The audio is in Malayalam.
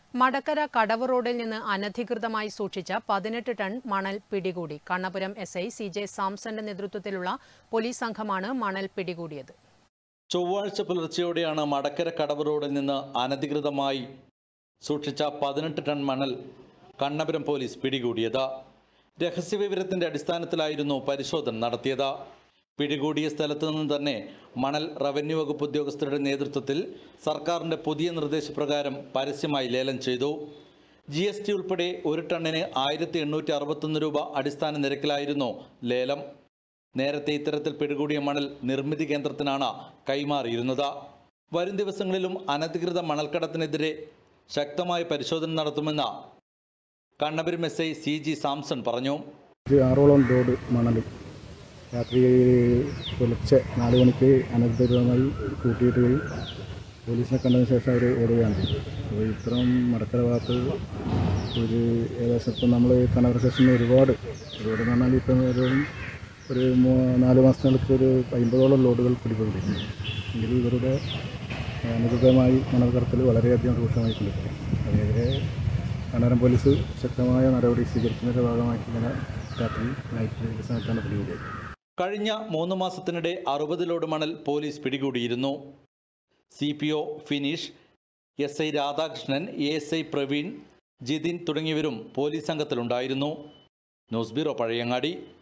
മടക്കര കടവ് റോഡിൽ നിന്ന് അനധികൃതമായി സൂക്ഷിച്ച പതിനെട്ട് ടൺ മണൽ പിടികൂടി Kannapuram S I C J സാംസന്റെ നേതൃത്വത്തിലുള്ള പോലീസ് സംഘമാണ് മണൽ പിടികൂടിയത് ചൊവ്വാഴ്ച പുലർച്ചെയോടെയാണ് മടക്കര കടവ് റോഡിൽ നിന്ന് അനധികൃതമായി സൂക്ഷിച്ച പതിനെട്ട് ടൺ മണൽ കണ്ണപുരം പോലീസ് പിടികൂടിയത് രഹസ്യവിവരത്തിന്റെ അടിസ്ഥാനത്തിലായിരുന്നു പരിശോധന നടത്തിയത് പിടികൂടിയ സ്ഥലത്തു നിന്ന് തന്നെ മണൽ റവന്യൂ വകുപ്പ് ഉദ്യോഗസ്ഥരുടെ നേതൃത്വത്തിൽ സർക്കാരിന്റെ പുതിയ നിർദ്ദേശപ്രകാരം പരസ്യമായി ലേലം ചെയ്തു ജി എസ് ടി ഉൾപ്പെടെ ഒരു ടണ്ണിന് ആയിരത്തി എണ്ണൂറ്റി അറുപത്തൊന്ന് രൂപ അടിസ്ഥാന നിരക്കിലായിരുന്നു ലേലം നേരത്തെ ഇത്തരത്തിൽ പിടികൂടിയ മണൽ നിർമ്മിതി കേന്ദ്രത്തിനാണ് കൈമാറിയിരുന്നത് വരും ദിവസങ്ങളിലും അനധികൃത മണൽക്കടത്തിനെതിരെ ശക്തമായ പരിശോധന നടത്തുമെന്ന് Kannapuram S I C G Samson പറഞ്ഞു ഒരു ആറോളം ലോഡ് മണൽ രാത്രി പുലർച്ചെ നാല് മണിക്ക് അനധികൃതമായി കൂട്ടിയിടുകയും പോലീസിനെ കണ്ടതിന് ശേഷം അവർ ഓടുകയാണ് ചെയ്തത് അപ്പോൾ ഇത്തരം മടക്കര ഭാഗത്ത് ഒരു ഏകദേശം ഇപ്പം നമ്മൾ കണ്ണൂർ സ്റ്റേഷനിൽ ഒരുപാട് ഒരുപാട് എന്ന് പറഞ്ഞാൽ ഇപ്പം ഒരു ഒരു മൂ- നാല് മാസങ്ങൾക്ക് ഒരു അമ്പതോളം ലോഡുകൾ പിടിപെട്ടിട്ടുണ്ട് എങ്കിലും ഇവരുടെ അനധികൃതമായി മണൽ കടത്തൽ വളരെയധികം രൂക്ഷമായി കൊണ്ടിരിക്കും അതിനെതിരെ കണ്ണൂരം പോലീസ് ശക്തമായ നടപടി സ്വീകരിക്കുന്നതിൻ്റെ ഭാഗമായിട്ട് ഇന്നലെ രാത്രി നൈറ്റ് സമയത്താണ് പിടികൂടിയത് കഴിഞ്ഞ മൂന്ന് മാസത്തിനിടെ അറുപത് ലോഡ് മണൽ പോലീസ് പിടികൂടിയിരുന്നു സി പി ഒ ഫിനിഷ് S I Radhakrishnan A S I Praveen Jithin തുടങ്ങിയവരും പോലീസ് സംഘത്തിലുണ്ടായിരുന്നു ന്യൂസ് ബ്യൂറോ പഴയങ്ങാടി